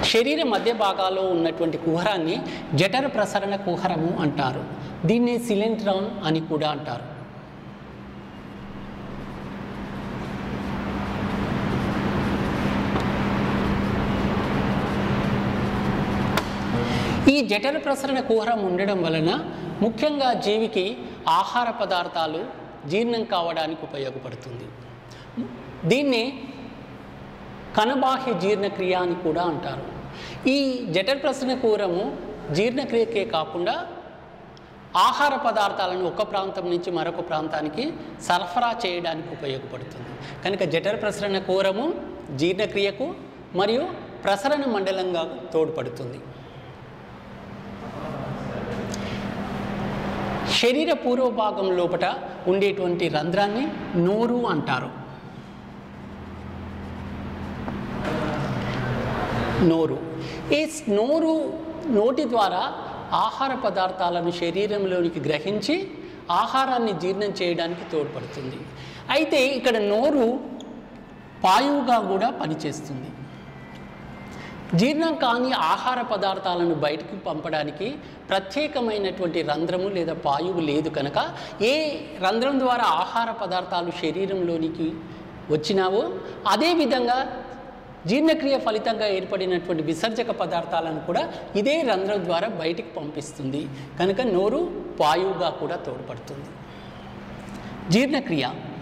శరీర మధ్య భాగాల్లో ఉన్నటువంటి కుహరాన్ని జఠర ప్రసరణ కుహరము అంటారు దీన్ని సిలెంట్రాన్ అని కూడా అంటారు ఈ జఠర ప్రసరణ కుహరం ఉండడం వలన ముఖ్యంగా జీవికి ఆహార పదార్థాలు జీర్ణం కావడానికి ఉపయోగపడుతుంది దీన్ని కనబాహ్య జీర్ణక్రియ అని కూడా అంటారు ఈ జఠర ప్రసరణ కుహరము జీర్ణక్రియకే కాకుండా ఆహార పదార్థాలను ఒక ప్రాంతం నుంచి మరొక ప్రాంతానికి సరఫరా చేయడానికి ఉపయోగపడుతుంది కనుక జఠర ప్రసరణ కూరము జీర్ణక్రియకు మరియు ప్రసరణ మండలంగా తోడ్పడుతుంది శరీర పూర్వభాగం లోపట ఉండేటువంటి రంధ్రాన్ని నోరు అంటారు నోరు ఈ నోరు నోటి ద్వారా ఆహార పదార్థాలను శరీరంలోనికి గ్రహించి ఆహారాన్ని జీర్ణం చేయడానికి తోడ్పడుతుంది అయితే ఇక్కడ నోరు పాయువుగా కూడా పనిచేస్తుంది జీర్ణం కాని ఆహార పదార్థాలను బయటకు పంపడానికి ప్రత్యేకమైనటువంటి రంధ్రము లేదా పాయువు లేదు కనుక ఏ రంధ్రం ద్వారా ఆహార పదార్థాలు శరీరంలోనికి వచ్చినావో అదేవిధంగా జీర్ణక్రియ ఫలితంగా ఏర్పడినటువంటి విసర్జక పదార్థాలను కూడా ఇదే రంధ్రం ద్వారా బయటికి పంపిస్తుంది కనుక నోరు పాయువుగా కూడా తోడ్పడుతుంది జీర్ణక్రియ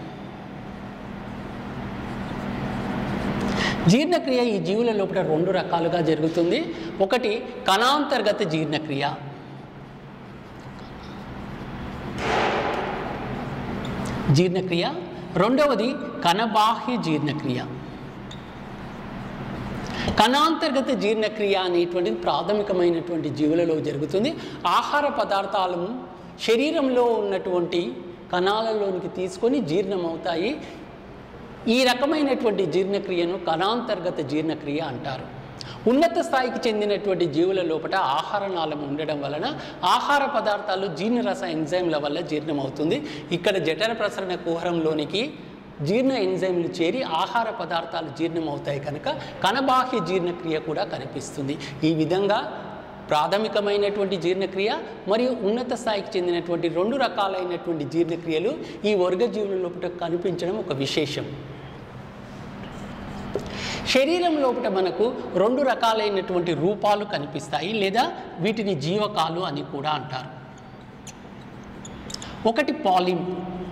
జీర్ణక్రియ ఈ జీవుల లోపల రెండు రకాలుగా జరుగుతుంది ఒకటి కణాంతర్గత జీర్ణక్రియ జీర్ణక్రియ రెండవది కణబాహ్య జీర్ణక్రియ కణాంతర్గత జీర్ణక్రియ అనేటువంటిది ప్రాథమికమైనటువంటి జీవులలో జరుగుతుంది ఆహార పదార్థాలను శరీరంలో ఉన్నటువంటి కణాలలోనికి తీసుకొని జీర్ణమవుతాయి ఈ రకమైనటువంటి జీర్ణక్రియను కణాంతర్గత జీర్ణక్రియ అంటారు ఉన్నత స్థాయికి చెందినటువంటి జీవుల లోపల ఆహార నాళం ఉండడం వలన ఆహార పదార్థాలు జీర్ణరస ఎంజైమ్ల వల్ల జీర్ణమవుతుంది ఇక్కడ జఠర ప్రసరణ కుహరంలోనికి జీర్ణ ఎంజైమ్లు చేరి ఆహార పదార్థాలు జీర్ణమవుతాయి కనుక కణబాహ్య జీర్ణక్రియ కూడా కనిపిస్తుంది ఈ విధంగా ప్రాథమికమైనటువంటి జీర్ణక్రియ మరియు ఉన్నత స్థాయికి చెందినటువంటి రెండు రకాలైనటువంటి జీర్ణక్రియలు ఈ వర్గజీవుల లోపల కనిపించడం ఒక విశేషం శరీరం లోపల మనకు రెండు రకాలైనటువంటి రూపాలు కనిపిస్తాయి లేదా వీటిని జీవకాలు అని కూడా అంటారు ఒకటి పాలింప్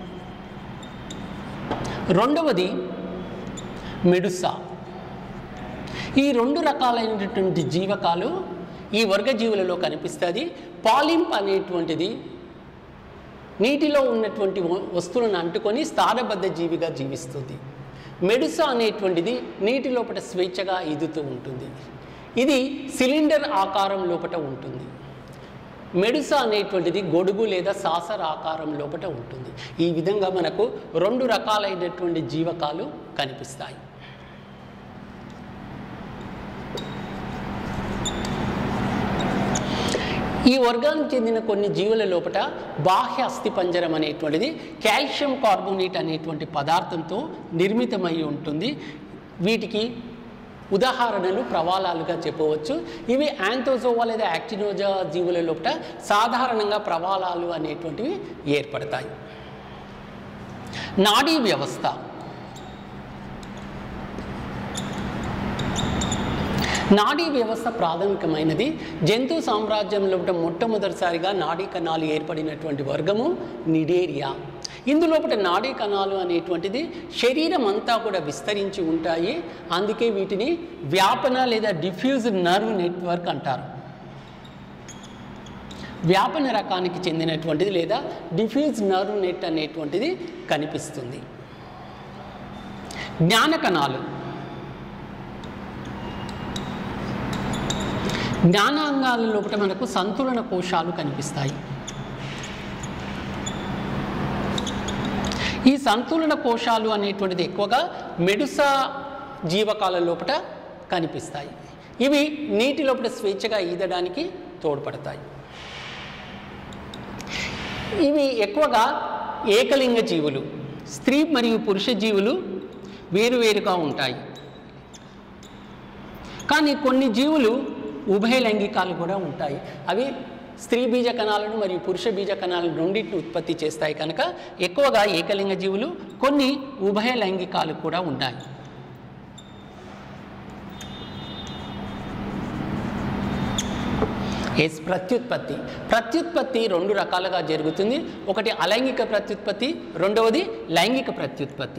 రెండవది మెడుసా ఈ రెండు రకాలైనటువంటి జీవకాలు ఈ వర్గజీవులలో కనిపిస్తుంది పాలింప్ అనేటువంటిది నీటిలో ఉన్నటువంటి వ- వస్తువులను అంటుకొని స్థానబద్ధ జీవిగా జీవిస్తుంది మెడుసా అనేటువంటిది నీటి లోపల స్వేచ్ఛగా ఈదుతూ ఉంటుంది ఇది సిలిండర్ ఆకారం లోపల ఉంటుంది మెడుసా అనేటువంటిది గొడుగు లేదా సాసర ఆకారం లోపల ఉంటుంది ఈ విధంగా మనకు రెండు రకాలైనటువంటి జీవకాలు కనిపిస్తాయి ఈ వర్గానికి చెందిన కొన్ని జీవుల లోపల బాహ్య అస్థిపంజరం అనేటువంటిది కాల్షియం కార్బోనేట్ అనేటువంటి పదార్థంతో నిర్మితమై ఉంటుంది వీటికి ఉదాహరణలు ప్రవాలాలుగా చెప్పవచ్చు ఇవి యాంథోజోవా లేదా యాక్టినోజా జీవుల లోపల సాధారణంగా ప్రవాలాలు అనేటువంటివి ఏర్పడతాయి నాడీ వ్యవస్థ నాడీ వ్యవస్థ ప్రాథమికమైనది జంతు సామ్రాజ్యంలో మొట్టమొదటిసారిగా నాడీ కణాలు ఏర్పడినటువంటి వర్గము నిడేరియా ఇందులోపట నాడీ కణాలు అనేటువంటిది శరీరం అంతా కూడా విస్తరించి ఉంటాయి అందుకే వీటిని వ్యాపన లేదా డిఫ్యూజ్ నర్వ్ నెట్వర్క్ అంటారు వ్యాపన రకానికి చెందినటువంటిది లేదా డిఫ్యూజ్ నర్వ్ నెట్ అనేటువంటిది కనిపిస్తుంది జ్ఞాన కణాలు జ్ఞానాంగాల లోపల మనకు సంతులన కోశాలు కనిపిస్తాయి ఈ సంతులన కోశాలు అనేటువంటిది ఎక్కువగా మెడుసా జీవకాల లోపల కనిపిస్తాయి ఇవి నీటి లోపల స్వేచ్ఛగా ఈదడానికి తోడ్పడతాయి ఇవి ఎక్కువగా ఏకలింగ జీవులు స్త్రీ మరియు పురుష జీవులు వేరువేరుగా ఉంటాయి కానీ కొన్ని జీవులు ఉభయ లైంగికాలు కూడా ఉంటాయి అవి స్త్రీ బీజ కణాలను మరియు పురుష బీజ కణాలను రెండింటిని ఉత్పత్తి చేస్తాయి కనుక ఎక్కువగా ఏకలింగ జీవులు కొన్ని ఉభయ లైంగికాలు కూడా ఉన్నాయి ఎస్ ప్రత్యుత్పత్తి ప్రత్యుత్పత్తి రెండు రకాలుగా జరుగుతుంది ఒకటి అలైంగిక ప్రత్యుత్పత్తి రెండవది లైంగిక ప్రత్యుత్పత్తి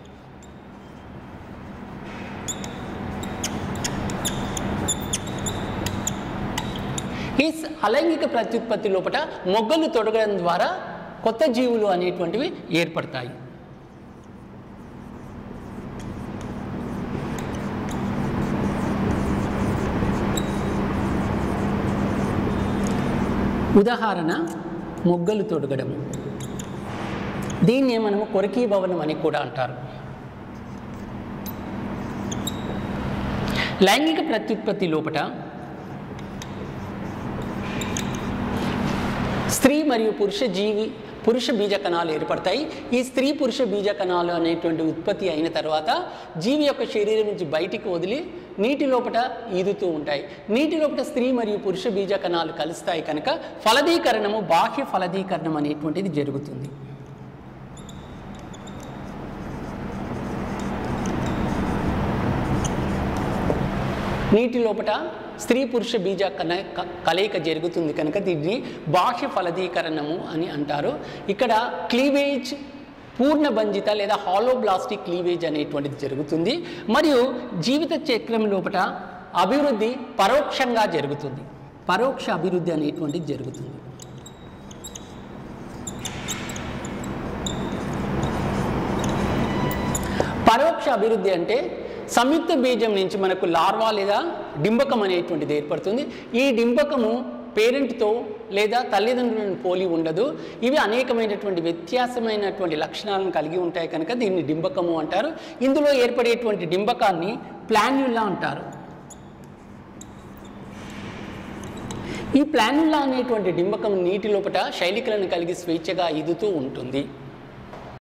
ఈ స- అలైంగిక ప్రత్యుత్పత్తి లోపల మొగ్గలు తొడగడం ద్వారా కొత్త జీవులు అనేటువంటివి ఏర్పడతాయి ఉదాహరణ మొగ్గలు తొడగడము దీన్నే మనము కొరకీ భవనం అని కూడా అంటారు లైంగిక ప్రత్యుత్పత్తి లోపట స్త్రీ మరియు పురుష జీవి పురుష బీజ కణాలు ఏర్పడతాయి ఈ స్త్రీ పురుష బీజ కణాలు అనేటువంటి ఉత్పత్తి అయిన తర్వాత జీవి యొక్క శరీరం నుంచి బయటికి వదిలి నీటి లోపల ఈదుతూ ఉంటాయి నీటి లోపల స్త్రీ మరియు పురుష బీజ కణాలు కలుస్తాయి కనుక ఫలదీకరణము బాహ్య ఫలదీకరణం అనేటువంటిది జరుగుతుంది నీటి లోపల స్త్రీ పురుష బీజ కన క- కలయిక జరుగుతుంది కనుక దీన్ని బాహ్య ఫలదీకరణము అని అంటారు ఇక్కడ క్లీవేజ్ పూర్ణబంజిత లేదా హాలోబ్లాస్టిక్ క్లీవేజ్ అనేటువంటిది జరుగుతుంది మరియు జీవిత చక్రం లోపల అభివృద్ధి పరోక్షంగా జరుగుతుంది పరోక్ష అభివృద్ధి అనేటువంటిది జరుగుతుంది పరోక్ష అభివృద్ధి అంటే సంయుక్త బీజం నుంచి మనకు లార్వా లేదా డింబకం అనేటువంటిది ఏర్పడుతుంది ఈ డింబకము పేరెంట్తో లేదా తల్లిదండ్రులను పోలి ఉండదు ఇవి అనేకమైనటువంటి వ్యత్యాసమైనటువంటి లక్షణాలను కలిగి ఉంటాయి కనుక దీన్ని డింబకము అంటారు ఇందులో ఏర్పడేటువంటి డింబకాన్ని ప్లాన్యుల్లా అంటారు ఈ ప్లాన్యుల్లా అనేటువంటి డింబకం నీటి లోపల శైలికలను కలిగి స్వేచ్ఛగా ఈదుతూ ఉంటుంది